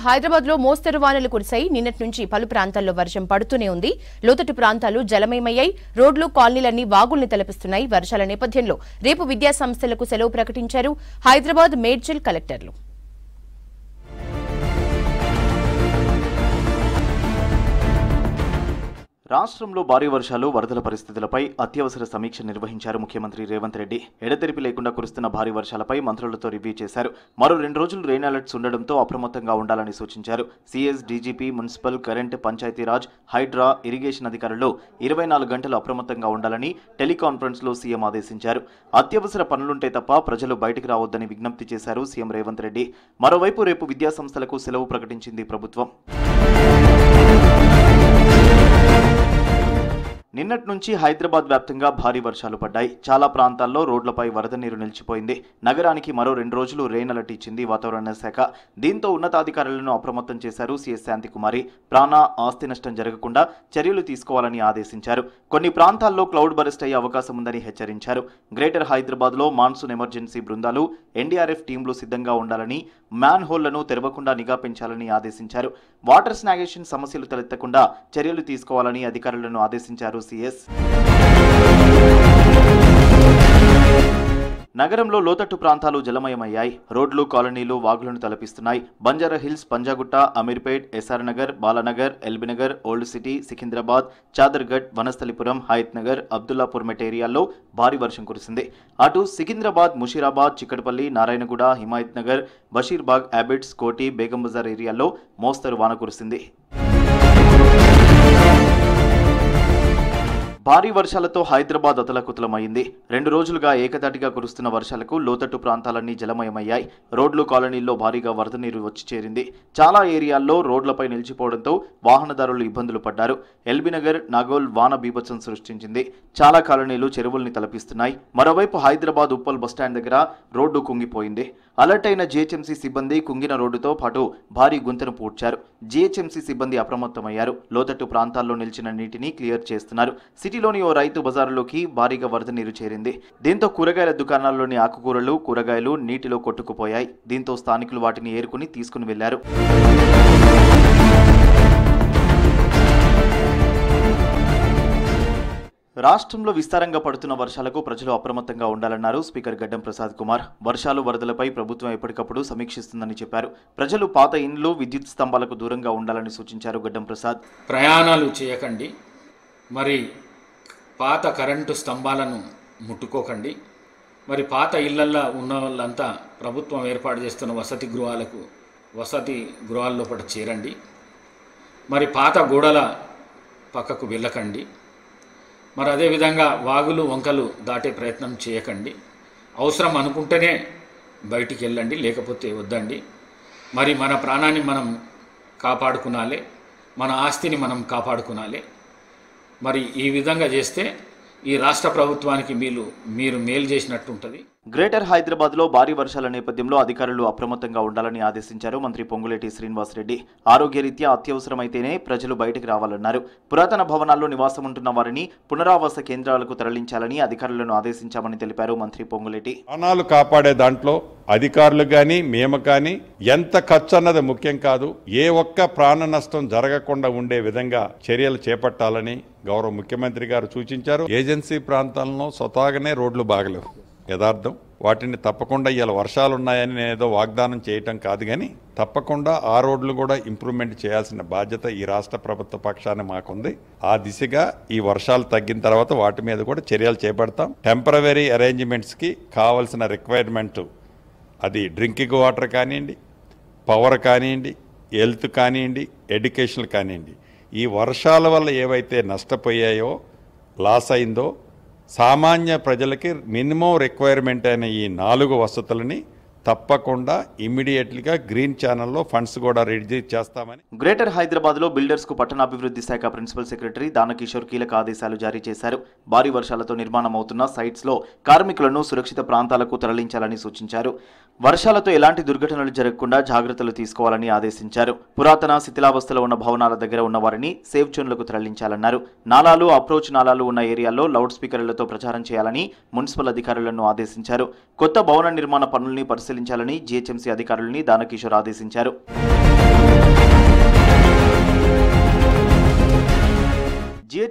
హైదరాబాద్ లో మోస్తరు వానలు కురిశాయి నిన్నటి నుంచి పలు ప్రాంతాల్లో వర్షం పడుతూనే ఉంది లోతట్టు ప్రాంతాలు జలమయమయ్యాయి రోడ్లు కాలనీలన్నీ వాగుల్ని తలపిస్తున్నాయి వర్షాల నేపథ్యంలో రేపు విద్యా సంస్థలకు సెలవు ప్రకటించారు హైదరాబాద్ మేడ్చల్ కలెక్టర్లు రాష్ట్రంలో భారీ వర్షాలు వరదల పరిస్థితులపై అత్యవసర సమీక్ష నిర్వహించారు ముఖ్యమంత్రి రేవంత్ రెడ్డి ఎడతెరిపి లేకుండా కురుస్తున్న భారీ వర్షాలపై మంత్రులతో రివ్యూ చేశారు మరో రెండు రోజులు రెయిన్ అలర్ట్స్ ఉండడంతో అప్రమత్తంగా ఉండాలని సూచించారు CS DGP municipal current Panchayat Raj Hydra irrigation అధికారులు ఇరవై నాలుగు గంటలు అప్రమత్తంగా ఉండాలని టెలికాన్ఫరెన్స్లో సీఎం ఆదేశించారు అత్యవసర పనులుంటే తప్ప ప్రజలు బయటికి రావద్దని విజ్ఞప్తి చేశారు సీఎం రేవంత్ రెడ్డి మరోవైపు రేపు విద్యాసంస్థలకు సెలవు ప్రకటించింది ప్రభుత్వం నిన్నటి నుంచి హైదరాబాద్ వ్యాప్తంగా భారీ వర్షాలు పడ్డాయి చాలా ప్రాంతాల్లో రోడ్లపై వరద నీరు నిలిచిపోయింది నగరానికి మరో రెండు రోజులు రెయిన్ అలర్ట్ ఇచ్చింది వాతావరణ శాఖ దీంతో ఉన్నతాధికారులను అప్రమత్తం చేశారు సీఎస్ శాంతికుమారి ప్రాణ ఆస్తి నష్టం జరగకుండా చర్యలు తీసుకోవాలని ఆదేశించారు కొన్ని ప్రాంతాల్లో క్లౌడ్ బరెస్ట్ అయ్యే అవకాశం ఉందని హెచ్చరించారు గ్రేటర్ హైదరాబాద్లో మాన్సూన్ ఎమర్జెన్సీ బృందాలు ఎన్డీఆర్ఎఫ్ టీంలు సిద్ధంగా ఉండాలని మ్యాన్ హోల్లను తెరవకుండా నిఘా పెంచాలని ఆదేశించారు వాటర్ స్నాగేషన్ సమస్యలు తలెత్తకుండా చర్యలు తీసుకోవాలని అధికారులను ఆదేశించారు సీఎస్ నగరంలో లోతట్టు ప్రాంతాలు జలమయమయ్యాయి రోడ్లు కాలనీలు వాగులను తలపిస్తున్నాయి Banjara Hills Panjagutta Ameerpet SR Nagar Balanagar LB Nagar old city Secunderabad Chaderghat Vanasthalipuram Hayath Nagar Abdullapur Met ఏరియాల్లో భారీ వర్షం కురిసింది అటు సికింద్రాబాద్ ముషీరాబాద్ చిక్కడపల్లి నారాయణగూడ హిమాయత్ నగర్ బషీర్బాగ్ అబిడ్స్ కోటి బేగం బజార్ ఏరియాల్లో మోస్తరు వాన కురిసింది భారీ వర్షాలతో హైదరాబాద్ అతలకుతలమైంది రెండు రోజులుగా ఏకదాటిగా కురుస్తున్న వర్షాలకు లోతట్టు ప్రాంతాలన్నీ జలమయమయ్యాయి రోడ్లు కాలనీల్లో భారీగా వరద నీరు వచ్చి చేరింది చాలా ఏరియాల్లో రోడ్లపై నిలిచిపోవడంతో వాహనదారులు ఇబ్బందులు పడ్డారు ఎల్బీనగర్ నాగోల్ వాన బీభత్సం సృష్టించింది చాలా కాలనీలు చెరువుల్ని తలపిస్తున్నాయి మరోవైపు హైదరాబాద్ ఉప్పల్ బస్టాండ్ దగ్గర రోడ్డు కుంగిపోయింది అలర్ట్ అయిన జీహెచ్ఎంసీ సిబ్బంది కుంగిన రోడ్డుతో పాటు భారీ గుంతను పూడ్చారు జీహెచ్ఎంసీ సిబ్బంది అప్రమత్తమయ్యారు లోతట్టు ప్రాంతాల్లో నిలిచిన నీటిని క్లియర్ చేస్తున్నారు సిటీలోని ఓ రైతు బజారులోకి భారీగా వరద నీరు చేరింది దీంతో కూరగాయల దుకాణాల్లోని ఆకుకూరలు కూరగాయలు నీటిలో కొట్టుకుపోయాయి దీంతో స్థానికులు వాటిని ఏరుకుని తీసుకుని వెళ్లారు రాష్ట్రంలో విస్తారంగా పడుతున్న వర్షాలకు ప్రజలు అప్రమత్తంగా ఉండాలన్నారు స్పీకర్ గడ్డం ప్రసాద్ కుమార్ వర్షాలు వరదలపై ప్రభుత్వం ఎప్పటికప్పుడు సమీక్షిస్తుందని చెప్పారు ప్రజలు పాత ఇండ్లు విద్యుత్ స్తంభాలకు దూరంగా ఉండాలని సూచించారు గడ్డం ప్రసాద్ ప్రయాణాలు చేయకండి మరి పాత కరెంటు స్తంభాలను ముట్టుకోకండి మరి పాత ఇళ్లల్లో ఉన్న వాళ్ళంతా ప్రభుత్వం ఏర్పాటు చేస్తున్న వసతి గృహాలకు వసతి గృహాల లోపల చేరండి మరి పాత గోడల పక్కకు వెళ్ళకండి మరి అదేవిధంగా వాగులు వంకలు దాటే ప్రయత్నం చేయకండి అవసరం అనుకుంటేనే బయటికి వెళ్ళండి లేకపోతే వద్దండి మరి మన ప్రాణాన్ని మనం కాపాడుకునాలి మన ఆస్తిని మనం కాపాడుకునాలి మరి ఈ విధంగా చేస్తే ఈ రాష్ట్ర ప్రభుత్వానికి మీరు మీరు మేలు చేసినట్టు ఉంటుంది గ్రేటర్ హైదరాబాద్ లో భారీ వర్షాల నేపథ్యంలో అధికారులు అప్రమత్తంగా ఉండాలని ఆదేశించారు మంత్రి పొంగులేటి శ్రీనివాసరెడ్డి ఆరోగ్యరీత్యా అత్యవసరమైతేనే ప్రజలు బయటికి రావాలన్నారు పురాతన భవనాల్లో నివాసం ఉంటున్న వారిని పునరావాస కేంద్రాలకు తరలించాలని అధికారులను ఆదేశించామని తెలిపారు మంత్రి పొంగులేటి ప్రాణాలు కాపాడే దాంట్లో అధికారులు కానీ మేము కానీ ఎంత ఖర్చు అన్నది ముఖ్యం కాదు ఏ ఒక్క ప్రాణ నష్టం జరగకుండా ఉండే విధంగా చర్యలు చేపట్టాలని గౌరవ ముఖ్యమంత్రి గారు సూచించారు ఏజెన్సీ ప్రాంతాల్లో స్వతహాగానే రోడ్లు బాగలేవు యథార్థం వాటిని తప్పకుండా ఇవాళ వర్షాలు ఉన్నాయని నేను ఏదో వాగ్దానం చేయటం కాదు కానీ తప్పకుండా ఆ రోడ్లు కూడా ఇంప్రూవ్మెంట్ చేయాల్సిన బాధ్యత ఈ రాష్ట్ర ప్రభుత్వ పక్షాన మాకుంది ఆ దిశగా ఈ వర్షాలు తగ్గిన తర్వాత వాటి మీద కూడా చర్యలు చేపడతాం టెంపరవరీ అరేంజ్మెంట్స్కి కావాల్సిన రిక్వైర్మెంట్ అది డ్రింకింగ్ వాటర్ కానివ్వండి పవర్ కానివ్వండి హెల్త్ కానివ్వండి ఎడ్యుకేషన్ కానివ్వండి ఈ వర్షాల వల్ల ఏవైతే నష్టపోయాయో లాస్ అయిందో సామాన్య ప్రజలకి మినిమం రిక్వైర్మెంట్ అయిన ఈ నాలుగు వసతులని తప్పకుండా ఇమ్మీడియట్లీగా గ్రీన్ ఛానల్లో ఫండ్స్ కూడా రిలీజ్ చేస్తామని గ్రేటర్ హైదరాబాద్ లో బిల్డర్స్ కు పట్టణాభివృద్ధి శాఖ ప్రిన్సిపల్ సెక్రటరీ దానకిషోర్ కీలక ఆదేశాలు జారీ చేశారు భారీ వర్షాలతో నిర్మాణం అవుతున్న సైట్స్ లో కార్మికులను సురక్షిత ప్రాంతాలకు తరలించాలని సూచించారు వర్షాలతో ఎలాంటి దుర్ఘటనలు జరగకుండా జాగ్రత్తలు తీసుకోవాలని ఆదేశించారు పురాతన శిథిలావస్థలో ఉన్న భవనాల దగ్గర ఉన్న వారిని సేఫ్ జోన్లకు తరలించాలన్నారు నాలాలు అప్రోచ్ నాలాలు ఉన్న ఏరియాల్లో లౌడ్ స్పీకర్లతో ప్రచారం చేయాలని మున్సిపల్ అధికారులను ఆదేశించారు కొత్త భవన నిర్మాణ పనుల్ని పరిశీలించాలని జీహెచ్ఎంసీ అధికారులని దానకిషోర్ ఆదేశించారు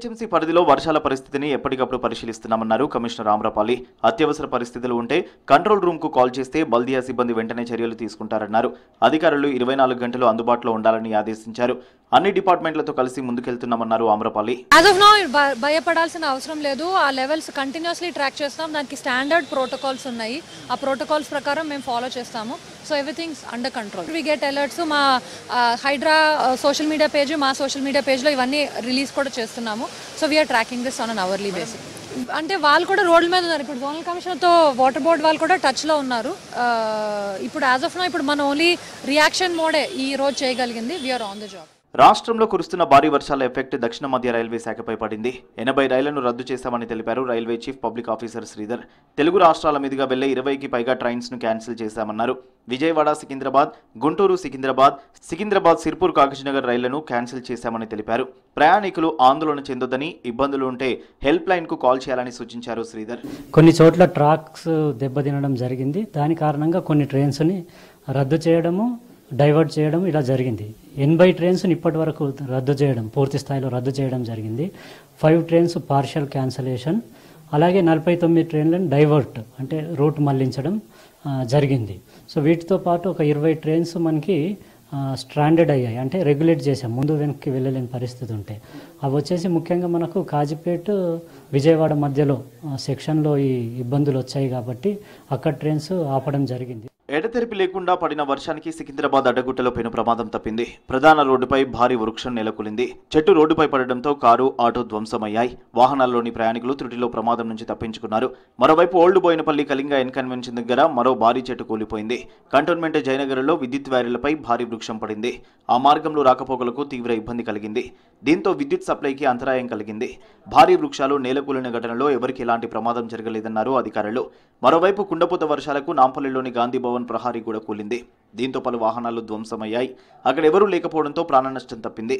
జీహెచ్ఎంసీ పరిధిలో వర్షాల పరిస్థితిని ఎప్పటికప్పుడు పరిశీలిస్తున్నామన్నారు కమిషనర్ ఆమ్రపాలి అత్యవసర పరిస్థితులు ఉంటే కంట్రోల్ రూమ్ కు కాల్ చేస్తే బల్దియా సిబ్బంది వెంటనే చర్యలు తీసుకుంటారన్నారు అధికారులు ఇరవై నాలుగు గంటలు అందుబాటులో ఉండాలని ఆదేశించారు అన్ని డిపార్ట్మెంట్లతో కలిసి ముందుకెళ్తున్నామన్నారు ఆమ్రపాలి యాజ్ ఆఫ్ నో భయపడాల్సిన అవసరం లేదు ఆ లెవెల్స్ కంటిన్యూస్లీ ట్రాక్ చేస్తాం దానికి స్టాండర్డ్ ప్రోటోకాల్స్ ఉన్నాయి ఆ ప్రోటోకాల్స్ ప్రకారం మేము ఫాలో చేస్తాము so everything's under control we get alerts మా హైడ్రా సోషల్ మీడియా పేజ్ మా సోషల్ మీడియా పేజ్లో ఇవన్నీ రిలీజ్ కూడా చేస్తున్నాము so we're tracking this on an hourly basis అంటే వాళ్ళు కూడా రోడ్ల మీద ఉన్నారు ఇప్పుడు జోనల్ కమిషనర్తో వాటర్ బోర్డ్ వాళ్ళు కూడా టచ్లో ఉన్నారు ఆ, ఇప్పుడు యాజ్ ఆఫ్ నో ఇప్పుడు మనం ఓన్లీ రియాక్షన్ మోడే ఈ రోజు చేయగలిగింది వీఆర్ ఆన్ ద జాబ్ రాష్ట్రంలో కురుస్తున్న భారీ వర్షాల ఎఫెక్ట్ దక్షిణ మధ్య రైల్వే శాఖపై పడింది ఎనభై రైళ్లను రద్దు చేశామని తెలిపారు railway chief public officer Sridhar Telugu రాష్ట్రాల మీదుగా వెళ్లే ఇరవైకి పైగా ట్రైన్స్ ను క్యాన్సిల్ చేశామన్నారు విజయవాడ సికింద్రాబాద్ గుంటూరు సికింద్రాబాద్ సికింద్రాబాద్ సిర్పూర్ కాగజ్నగర్ రైళ్లను క్యాన్సిల్ చేశామని తెలిపారు ప్రయాణికులు ఆందోళన చెందొద్దని ఇబ్బందులు ఉంటే హెల్ప్ లైన్ కు కాల్ చేయాలని సూచించారు శ్రీధర్ కొన్ని చోట్ల ట్రాక్స్ దెబ్బతినడం జరిగింది దాని కారణంగా కొన్ని ట్రైన్స్ని రద్దు చేయడము డైవర్ట్ చేయడం ఇలా జరిగింది ఎనభై ట్రైన్స్ని ఇప్పటి వరకు రద్దు చేయడం పూర్తి స్థాయిలో రద్దు చేయడం జరిగింది ఫైవ్ ట్రైన్స్ పార్షియల్ క్యాన్సలేషన్ అలాగే నలభై తొమ్మిది ట్రైన్లను డైవర్ట్ అంటే రూట్ మళ్లించడం ఆ, జరిగింది సో వీటితో పాటు ఒక ఇరవై ట్రైన్స్ మనకి స్ట్రాండెడ్ అయ్యాయి అంటే రెగ్యులేట్ చేసాం ముందు వెనక్కి వెళ్ళలేని పరిస్థితి ఉంటే అవి వచ్చేసి ముఖ్యంగా మనకు కాజిపేట్ విజయవాడ మధ్యలో ఆ, సెక్షన్లో ఈ ఇబ్బందులు వచ్చాయి కాబట్టి అక్కడ ట్రైన్స్ ఆపడం జరిగింది ఎడతెరిపి లేకుండా పడిన వర్షానికి సికింద్రాబాద్ అడ్డగుట్టలో పెను ప్రమాదం తప్పింది ప్రధాన రోడ్డుపై భారీ వృక్షం నెలకొలింది చెట్టు రోడ్డుపై పడడంతో కారు ఆటో ధ్వంసమయ్యాయి వాహనాల్లోని ప్రయాణికులు త్రుటిలో ప్రమాదం నుంచి తప్పించుకున్నారు మరోవైపు ఓల్డ్ బోయినపల్లి కళింగ ఎన్కన్వెన్షన్ దగ్గర మరో భారీ చెట్టు కూలిపోయింది కంటోన్మెంట్ జయనగర్లో విద్యుత్ వైర్లపై భారీ వృక్షం పడింది ఆ మార్గంలో రాకపోకలకు తీవ్ర ఇబ్బంది కలిగింది దీంతో విద్యుత్ సప్లైకి అంతరాయం కలిగింది భారీ వృక్షాలు నేలకూలిన ఘటనలో ఎవరికి ఎలాంటి ప్రమాదం జరగలేదన్నారు అధికారులు మరోవైపు కుండపోత వర్షాలకు నాంపల్లిలోని గాంధీ భవన్ ప్రహారీ కూడా కూలింది దీంతో పలు వాహనాలు ధ్వంసమయ్యాయి అక్కడ ఎవరూ లేకపోవడంతో ప్రాణ నష్టం తప్పింది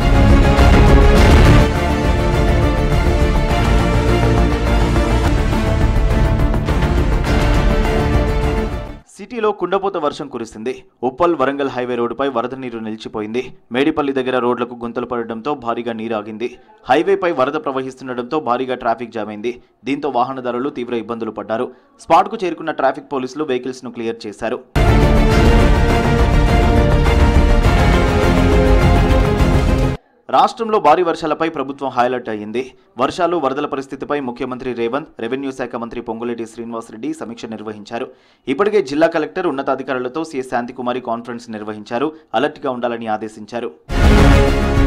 సిటీలో కుండపోత వర్షం కురిసింది ఉప్పల్ వరంగల్ హైవే రోడ్డుపై వరద నీరు నిలిచిపోయింది మేడిపల్లి దగ్గర రోడ్లకు గుంతలు పడడంతో భారీగా నీరు ఆగింది హైవేపై వరద ప్రవహిస్తుండటంతో భారీగా ట్రాఫిక్ జామ్ అయింది దీంతో వాహనదారులు తీవ్ర ఇబ్బందులు పడ్డారు స్పాట్కు చేరుకున్న ట్రాఫిక్ పోలీసులు వెహికల్స్ ను క్లియర్ చేశారు రాష్ట్రంలో భారీ వర్షాలపై ప్రభుత్వం హైలైట్ అయ్యింది వర్షాలు వరదల పరిస్థితిపై ముఖ్యమంత్రి రేవంత్ రెవెన్యూ శాఖ మంత్రి పొంగులేటి శ్రీనివాసరెడ్డి సమీక్ష నిర్వహించారు ఇప్పటికే జిల్లా కలెక్టర్ ఉన్నతాధికారులతో సీఎస్ శాంతికుమారి కాన్ఫరెన్స్ నిర్వహించారు అలర్ట్గా ఉండాలని ఆదేశించారు